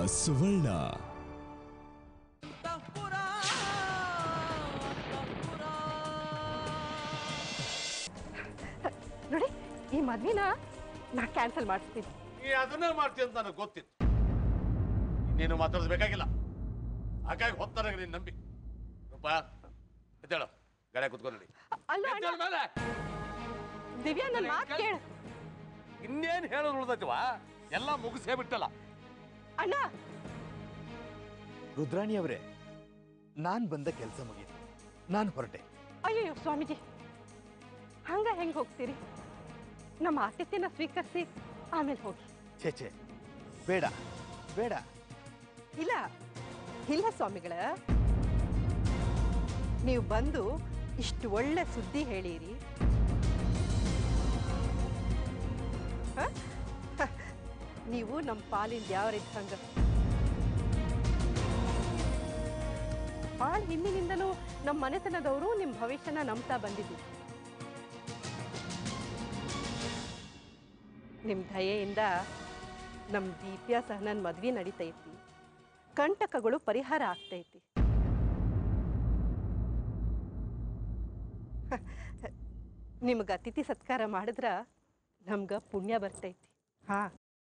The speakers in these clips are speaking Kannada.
ಸುವರ್ಣ ನೋಡಿ ಈ ಮದ್ವಿನ ನಾ ಕ್ಯಾನ್ಸಲ್ ಮಾಡಿಸ್ತೀನಿ ನೀ ಅದನ್ನೇ ಮಾಡ್ತೀಯ ಅಂತ ನನಗೆ ಗೊತ್ತಿತ್ತು ನೀನು ಮಾತಾಡಿಸ್ಬೇಕಾಗಿಲ್ಲ ಹಾಗಾಗಿ ಹೊತ್ತಾರ ನೀನು ನಂಬಿ ರೂಪ ಎದ್ದೇಳು ಗಾಡಿ ಕುತ್ಕೊಂಡು ಅಲ್ಲ ಅಣ್ಣ, ಮೇಲೆ ದಿವ್ಯಾ ನನ್ನ ಮಾತು ಕೇಳು ಇನ್ನೇನು ಹೇಳೋದು ಉಳ್ದೈತಿವ ಎಲ್ಲ ಮುಗಿಸೇ ಬಿಟ್ಟಲ್ಲ ಅಣ್ಣ ರುದ್ರಾಣಿ ಅವರೇ ನಾನ್ ಬಂದ ಕೆಲಸ ಮುಗೀತು ನಾನು ಹೊರಟೆ ಅಯ್ಯೋ ಸ್ವಾಮೀಜಿ ಹಂಗ ಹೆಂಗ್ ಹೋಗ್ತೀರಿ ನಮ್ಮ ಆತಿಥ್ಯನ ಸ್ವೀಕರಿಸಿ ಆಮೇಲೆ ಹೋಗಿ ಛೇ ಛೇ ಬೇಡ ಬೇಡ ಇಲ್ಲ ಇಲ್ಲ ಸ್ವಾಮಿಗಳ ನೀವು ಬಂದು ಇಷ್ಟು ಒಳ್ಳೆ ಸುದ್ದಿ ಹೇಳಿರಿ ಹ? ಹ, ನೀವು ನಮ್ಮ ಪಾಲಿಂದ ಯಾವರಿದ್ದಂಗ ಭಾಳ ಹಿಂದಿನಿಂದಲೂ ನಮ್ಮ ಮನೆತನದವರು ನಿಮ್ಮ ಭವಿಷ್ಯನ ನಂಬ್ತಾ ಬಂದಿದ್ದೀವಿ ನಿಮ್ಮ ದಯೆಯಿಂದ ನಮ್ಮ ದೀಪ್ಯ ಸಹ ನನ್ನ ಮದ್ವೆ ನಡೀತೈತಿ ಕಂಟಕಗಳು ಪರಿಹಾರ ಆಗ್ತೈತಿ ನಿಮ್ಗೆ ಅತಿಥಿ ಸತ್ಕಾರ ಮಾಡಿದ್ರ ನಮ್ಗೆ ಪುಣ್ಯ ಬರ್ತೈತಿ ಹಾ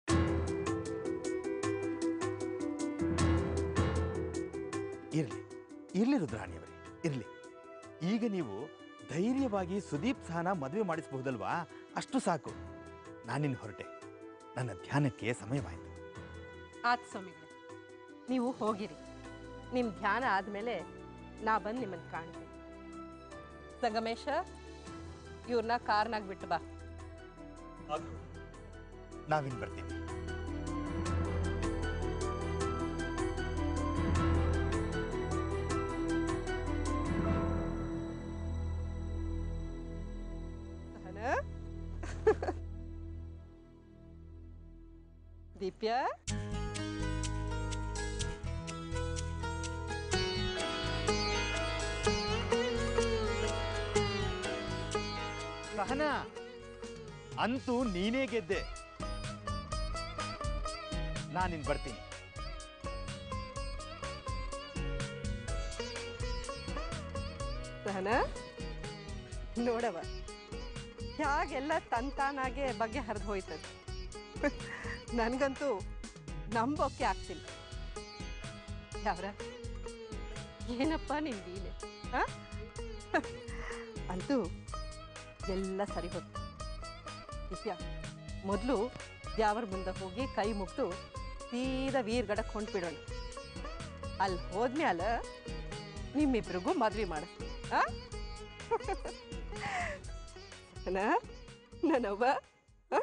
ಇರ್ಲಿ ಇರ್ಲಿ ರುದ್ರಾಣಿ ಅವರೇ ಇರ್ಲಿ ಈಗ ನೀವು ಧೈರ್ಯವಾಗಿ ಸುದೀಪ್ ಸಹನ ಮದುವೆ ಮಾಡಿಸಬಹುದಲ್ವಾ ಅಷ್ಟು ಸಾಕು ನಾನಿನ್ ಹೊರಟೆ ನನ್ನ ಧ್ಯಾನಕ್ಕೆ ಸಮಯವಾಯಿತು ಆತ್ ಸ್ವಾಮಿಗಳೇ ನೀವು ಹೋಗಿರಿ ನಿಮ್ಮ ಧ್ಯಾನ ಆದಮೇಲೆ ನಾ ಬಂದು ನಿಮ್ಮನ್ನು ಕಾಣ್ತೀನಿ ಸಂಗಮೇಶ ಇವ್ರನ್ನ ಕಾರ್ನಾಗ ಬಿಟ್ಟು ಬಾ ನಾವಿನ್ ಬರ್ತೀನಿ ಸಹನ ದೀಪ್ಯ ಸಹನಾ ಅಂತೂ ನೀನೇ ಗೆದ್ದೆ ನಾನಿನ್ ಬರ್ತೀನಿ ಸಹನ ನೋಡವ ಹೇಗೆಲ್ಲ ತಂತಾನಾಗೆ ಬಗ್ಗೆ ಹರಿದು ಹೋಯ್ತದ ನನಗಂತೂ ನಂಬೋಕೆ ಆಗ್ತಿಲ್ಲ ಯಾವ್ರ ಏನಪ್ಪ ನಿನ್ ವೀಲೆ ಆ? ಅಂತೂ ಎಲ್ಲ ಸರಿ ಹೋಯ್ತು ದಿವ್ಯಾ ಮೊದಲು ದ್ಯಾವರ ಮುಂದೆ ಹೋಗಿ ಕೈ ಮುಗ್ದು ಸೀದಾ ವೀರ್ಗಡಕ್ಕೆ ಹೊಂಟ್ಬಿಡೋಣ ಅಲ್ಲಿ ಹೋದ್ಮ್ಯಾಲ ನಿಮ್ಮಿಬ್ರಿಗೂ ಮದ್ವೆ ಮಾಡಿಸ್ತೀನಿ ಆ ಸಹನಾ, ನನ್ನವ್ವ ಆ?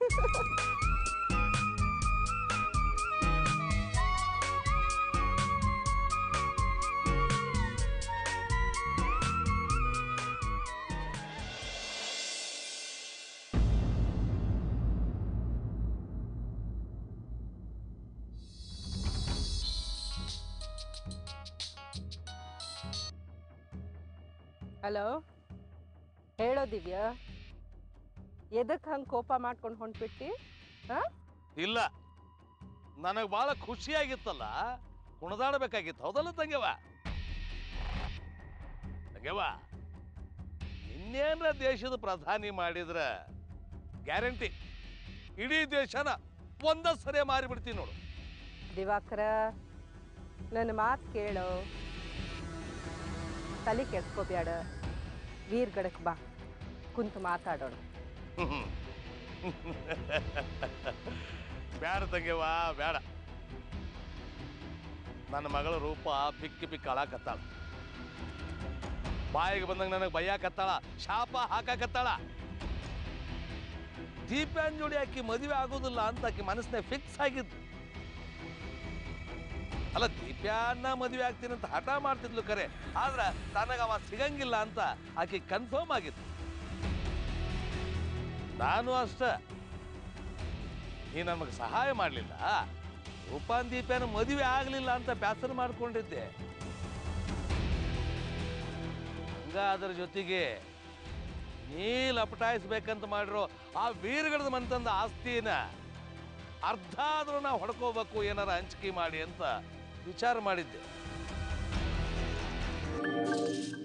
ಹಲೋ ಹೇಳೋ ದಿವ್ಯಾ ಎದಕ್ಕೆ ಹಂಗೆ ಕೋಪ ಮಾಡ್ಕೊಂಡು ಹೊಂಟ್ಬಿಟ್ಟಿ ಹಾ ಇಲ್ಲ ನನಗೆ ಭಾಳ ಖುಷಿಯಾಗಿತ್ತಲ್ಲ ಕುಣದಾಡಬೇಕಾಗಿತ್ತು ಹೌದಲ್ಲ ತಂಗೆವ ತಂಗೆವ ಇನ್ನೇನ ದೇಶದ ಪ್ರಧಾನಿ ಮಾಡಿದ್ರ ಗ್ಯಾರಂಟಿ ಇಡೀ ದೇಶನ ಒಂದ ಸರಿ ಮಾರಿಬಿಡ್ತೀನಿ ನೋಡು ದಿವಾಕರ ನನ್ನ ಮಾತು ಕೇಳೋ ತಲೆ ಕೆಡ್ಸ್ಕೋಬ್ಯಾಡ ವೀರ್ಗಡಕ್ಕೆ ಬಾ ಕುಂತು ಮಾತಾಡೋಣ ಬ್ಯಾಡ ತಂಗೆವ ಬೇಡ ನನ್ನ ಮಗಳ ರೂಪ ಪಿಕ್ಕಿ ಪಿಕ್ಕಿ ಅಳಾಕತ್ತಾಳ ಬಾಯಿಗೆ ಬಂದಂಗ ನನಗೆ ಬೈಯಾಕತ್ತಾಳ ಶಾಪ ಹಾಕಾಕತ್ತಾಳ ದೀಪ್ಯಾನ್ ಜೋಡಿ ಆಕಿ ಮದುವೆ ಆಗೋದಿಲ್ಲ ಅಂತ ಆಕಿ ಮನಸ್ಸಿನಾಗ ಫಿಕ್ಸ್ ಆಗಿದ್ದು ಅಲ್ಲ ದೀಪ್ಯಾನ್ನ ಮದುವೆ ಆಗ್ತೀನಿ ಅಂತ ಹಠ ಮಾಡ್ತಿದ್ಲು ಕರೆ ಆದ್ರ ತನಗ ಅವ ಸಿಗಂಗಿಲ್ಲ ಅಂತ ಆಕಿ ಕನ್ಫರ್ಮ್ ಆಗಿತ್ತು ನಾನು ಅಷ್ಟ ನೀ ನಮಗೆ ಸಹಾಯ ಮಾಡಲಿಲ್ಲ ರೂಪಾನ್ ದೀಪ್ಯಾನ ಮದುವೆ ಆಗಲಿಲ್ಲ ಅಂತ ಬೇಸರ ಮಾಡ್ಕೊಂಡಿದ್ದೆ ಹಂಗ ಅದರ ಜೊತೆಗೆ ನೀ ಲಪಟಾಯಿಸ್ಬೇಕಂತ ಮಾಡಿರೋ ಆ ವೀರಗಡದ ಮನೆತಂದ ಆಸ್ತಿನ ಅರ್ಧ ಆದ್ರೂ ನಾ ಹೊಡ್ಕೋಬೇಕು ಏನಾರ ಹಂಚಿಕೆ ಮಾಡಿ ಅಂತ ವಿಚಾರ ಮಾಡಿದ್ದೆ